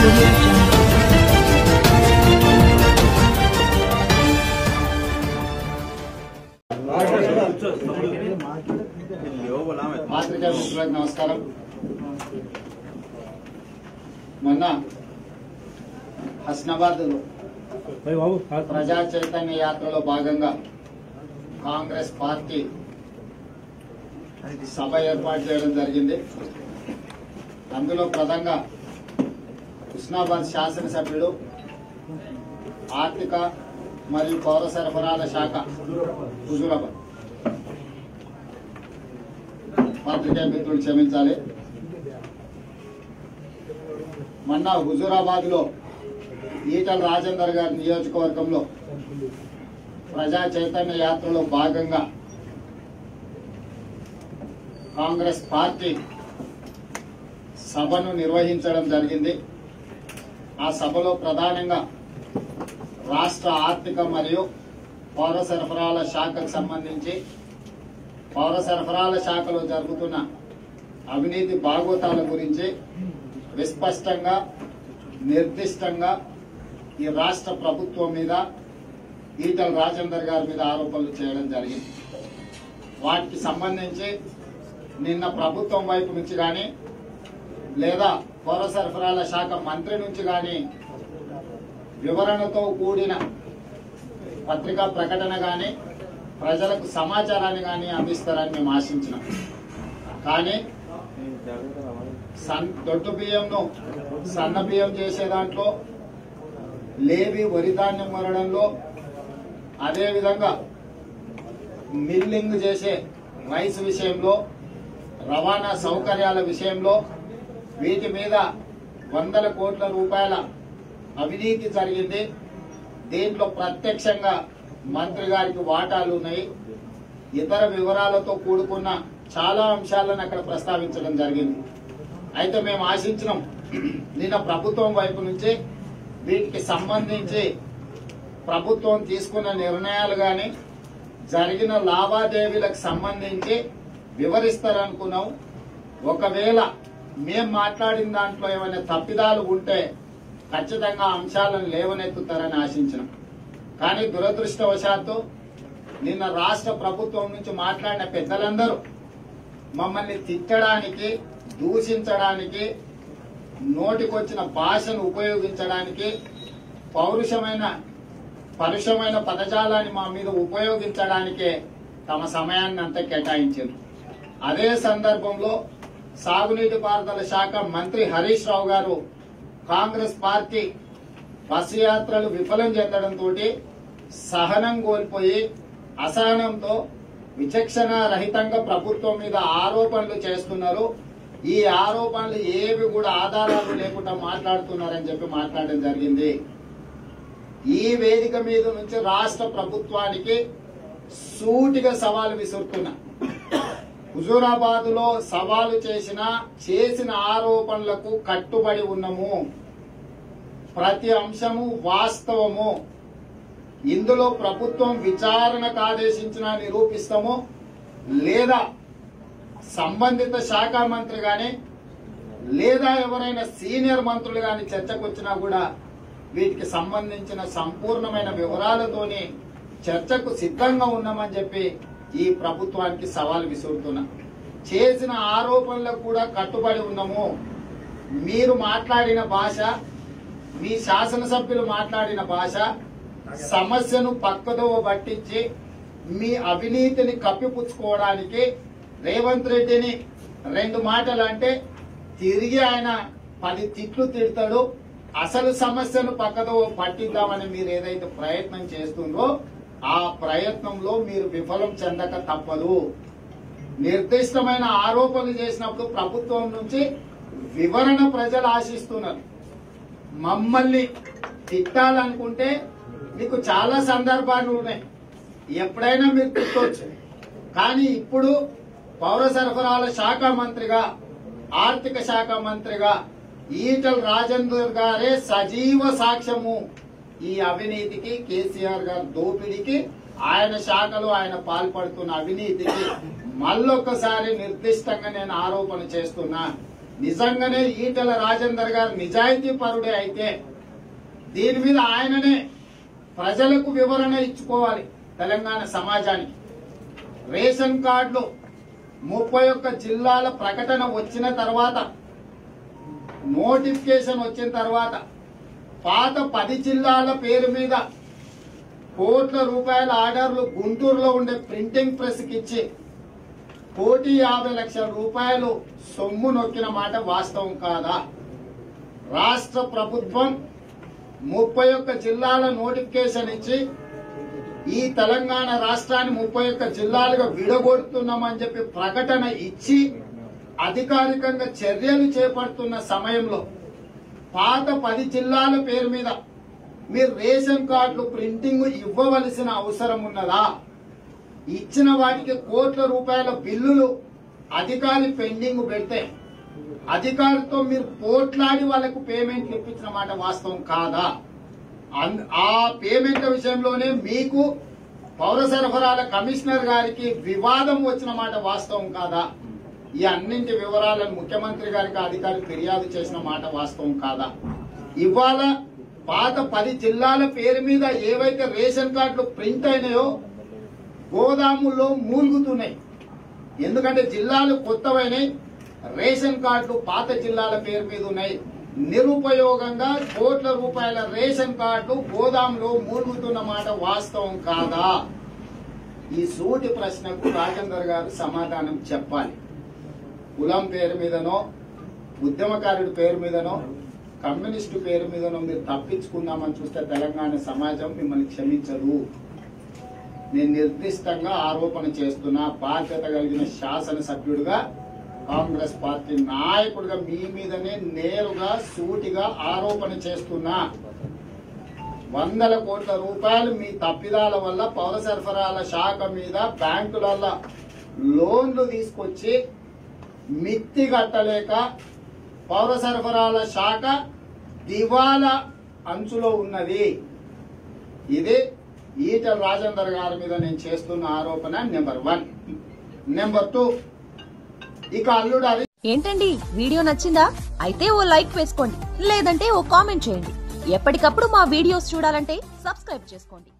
audio jungle. పాత్రికా మిత్రులకు నమస్కారం మొన్న హస్నాబాద్ ప్రజా చైతన్య యాత్రలో భాగంగా కాంగ్రెస్ పార్టీ సభ ఏర్పాటు చేయడం జరిగింది అందులో ప్రధానంగా హుస్నాబాద్ శాసనసభ్యుడు ఆర్థిక మరియు పౌర సరఫరాల శాఖ హుజూరాబాద్ పాత్రికేయ మిత్రులు క్షమించాలి మొన్న హుజూరాబాద్ లో ఈటల రాజేందర్ గారి నియోజకవర్గంలో ప్రజా చైతన్య యాత్రలో భాగంగా కాంగ్రెస్ పార్టీ సభను నిర్వహించడం జరిగింది ఆ సభలో ప్రధానంగా రాష్ట్ర ఆర్థిక మరియు పౌర సరఫరాల శాఖకు సంబంధించి పౌర సరఫరాల శాఖలో జరుగుతున్న అవినీతి బాగోతాల గురించి విస్పష్టంగా నిర్దిష్టంగా ఈ రాష్ట్ర ప్రభుత్వం మీద ఈటల రాజేందర్ గారి మీద ఆరోపణలు చేయడం జరిగింది వాటికి సంబంధించి నిన్న ప్రభుత్వం వైపు నుంచి కానీ లేదా పౌర సరఫరాల శాఖ మంత్రి నుంచి కానీ వివరణతో కూడిన పత్రికా ప్రకటన కానీ ప్రజలకు సమాచారాన్ని కానీ అందిస్తారని మేము ఆశించినాం కానీ సన్ దొడ్డు బియ్యంను సన్న బియ్యం చేసే దాంట్లో లేవి వరి ధాన్యం మరడంలో అదేవిధంగా మిల్లింగ్ చేసే రైస్ విషయంలో రవాణా సౌకర్యాల విషయంలో వీటి మీద వందల కోట్ల రూపాయల అవినీతి జరిగింది దీంట్లో ప్రత్యక్షంగా మంత్రి గారికి వాటాలు ఉన్నాయి ఇతర వివరాలతో కూడుకున్న చాలా అంశాలను అక్కడ ప్రస్తావించడం జరిగింది అయితే మేము ఆశించినాం నిన్న ప్రభుత్వం వైపు నుంచి వీటికి సంబంధించి ప్రభుత్వం తీసుకున్న నిర్ణయాలు గాని జరిగిన లావాదేవీలకు సంబంధించి వివరిస్తారనుకున్నాం ఒకవేళ మేం మాట్లాడిన దాంట్లో ఏమైనా తప్పిదాలు ఉంటే ఖచ్చితంగా అంశాలను లేవనెత్తుతారని ఆశించినాం కానీ దురదృష్టవశాత్తు నిన్న రాష్ట్ర ప్రభుత్వం నుంచి మాట్లాడిన పెద్దలందరూ మమ్మల్ని తిట్టడానికి దూషించడానికి నోటికొచ్చిన భాషను ఉపయోగించడానికి పౌరుషమైన పరుషమైన పదజాలాన్ని మా మీద ఉపయోగించడానికే తమ సమయాన్ని అంతా కేటాయించారు అదే సందర్భంలో సాగునీటి పారుదల శాఖ మంత్రి హరీష్ రావు గారు కాంగ్రెస్ పార్టీ బస్సు యాత్రలు విఫలం చెందడంతో సహనం కోల్పోయి అసహనంతో విచక్షణ రహితంగా ప్రభుత్వం మీద ఆరోపణలు చేస్తున్నారు ఈ ఆరోపణలు ఏవి కూడా ఆధారాలు లేకుండా మాట్లాడుతున్నారని చెప్పి మాట్లాడడం జరిగింది ఈ వేదిక మీద నుంచి రాష్ట్ర ప్రభుత్వానికి సూటిగా సవాలు విసురుతున్నా హుజూరాబాద్ లో సవాలు చేసిన చేసిన ఆరోపణలకు కట్టుబడి ఉన్నాము ప్రతి అంశము వాస్తవము ఇందులో ప్రభుత్వం విచారణకు ఆదేశించిన నిరూపిస్తాము లేదా సంబంధిత శాఖ మంత్రి గాని లేదా ఎవరైనా సీనియర్ మంత్రులు గాని చర్చకు వచ్చినా కూడా వీటికి సంబంధించిన సంపూర్ణమైన వివరాలతోని చర్చకు సిద్ధంగా ఉన్నామని చెప్పి ఈ ప్రభుత్వానికి సవాల్ విసురుతున్నా చేసిన ఆరోపణలకు కూడా కట్టుబడి ఉన్నాము మీరు మాట్లాడిన భాష మీ శాసనసభ్యులు మాట్లాడిన భాష సమస్యను పక్కదోవ పట్టించి మీ అవినీతిని కప్పిపుచ్చుకోవడానికి రేవంత్ రెడ్డిని రెండు మాటలు అంటే తిరిగి ఆయన పది తిట్లు తిడతాడు అసలు సమస్యను పక్కదోవ పట్టిద్దామని మీరు ఏదైతే ప్రయత్నం చేస్తుందో ఆ ప్రయత్నంలో మీరు విఫలం చెందక తప్పదు నిర్దిష్టమైన ఆరోపణలు చేసినప్పుడు ప్రభుత్వం నుంచి వివరణ ప్రజలు ఆశిస్తున్నారు మమ్మల్ని తిట్టాలనుకుంటే మీకు చాలా సందర్భాలు ఉన్నాయి ఎప్పుడైనా మీరు తిట్టొచ్చు కానీ ఇప్పుడు పౌర సరఫరాల శాఖ మంత్రిగా ఆర్థిక శాఖ మంత్రిగా ఈటల రాజేందర్ గారే సజీవ సాక్ష్యము ఈ అవినీతికి కేసీఆర్ గారి దోపిడీకి ఆయన శాఖలో ఆయన పాల్పడుతున్న అవినీతికి మళ్ళొక్కసారి నిర్దిష్టంగా నేను ఆరోపణ చేస్తున్నా నిజంగానే ఈటెల రాజేందర్ గారు నిజాయితీ పరుడే అయితే దీని మీద ఆయననే ప్రజలకు వివరణ ఇచ్చుకోవాలి తెలంగాణ సమాజానికి రేషన్ కార్డులు ముప్పై ఒక్క జిల్లాల ప్రకటన వచ్చిన తర్వాత నోటిఫికేషన్ వచ్చిన తర్వాత పాత పది జిల్లాల పేరు మీద కోట్ల రూపాయల ఆర్డర్లు గుంటూరులో ఉండే ప్రింటింగ్ ప్రెస్కి ఇచ్చి కోటి యాభై లక్షల రూపాయలు సొమ్ము నొక్కిన మాట వాస్తవం కాదా రాష్ట్ర ప్రభుత్వం ముప్పై ఒక్క జిల్లాల నోటిఫికేషన్ ఇచ్చి ఈ తెలంగాణ రాష్ట్రాన్ని ముప్పై ఒక్క జిల్లాలుగా విడగొడుతున్నామని చెప్పి ప్రకటన ఇచ్చి అధికారికంగా చర్యలు చేపడుతున్న సమయంలో పాత పది జిల్లాల పేరు మీద మీరు రేషన్ కార్డులు ప్రింటింగ్ ఇవ్వవలసిన అవసరం ఉన్నదా ఇచ్చిన వాటికి కోట్ల రూపాయల బిల్లులు అధికారి పెండింగ్ పెడితే అధికారితో మీరు పోట్లాడి వాళ్ళకు పేమెంట్లు ఇప్పించిన మాట వాస్తవం కాదా అన్- ఆ పేమెంట్ల విషయంలోనే మీకు పౌర సరఫరాల కమిషనర్ గారికి వివాదం వచ్చిన మాట వాస్తవం కాదా ఈ అన్నింటి వివరాలను ముఖ్యమంత్రి గారికి అధికారి ఫిర్యాదు చేసిన మాట వాస్తవం కాదా ఇవాళ పాత పది జిల్లాల పేరు మీద ఏవైతే రేషన్ కార్డులు ప్రింట్ అయినాయో గోదాముల్లో మూలుగుతున్నాయి ఎందుకంటే జిల్లాలు కొత్తవైనాయి రేషన్ కార్డులు పాత జిల్లాల పేరు మీద ఉన్నాయి నిరుపయోగంగా కోట్ల రూపాయల రేషన్ కార్డులు గోదాంలో మూలుగుతున్న మాట వాస్తవం కాదా ఈ సూటి ప్రశ్నకు రాజేందర్ గారు సమాధానం చెప్పాలి కులం పేరు మీదనో ఉద్యమకారుడి పేరు మీదనో కమ్యూనిస్టు పేరు మీదనో మీరు తప్పించుకుందామని చూస్తే తెలంగాణ సమాజం మిమ్మల్ని క్షమించదు నేను నిర్దిష్టంగా ఆరోపణ చేస్తున్నా బాధ్యత కలిగిన శాసనసభ్యుడిగా కాంగ్రెస్ పార్టీ నాయకుడిగా మీ మీదనే నేరుగా సూటిగా ఆరోపణ చేస్తున్నా వందల కోట్ల రూపాయలు మీ తప్పిదాల వల్ల పౌర సరఫరాల శాఖ మీద బ్యాంకులలో లోన్లు తీసుకొచ్చి మిత్తి కట్టలేక పౌర సరఫరాల శాఖ దివాలా అంచులో ఉన్నది ఇది ఈటల రాజేందర్ గారి మీద నేను చేస్తున్న ఆరోపణ నెంబర్ వన్ నెంబర్ టూ ఇక అల్లుడు అది ఏంటండి వీడియో నచ్చిందా అయితే ఓ లైక్ వేసుకోండి లేదంటే ఓ కామెంట్ చేయండి ఎప్పటికప్పుడు మా వీడియోస్ చూడాలంటే సబ్స్క్రైబ్ చేసుకోండి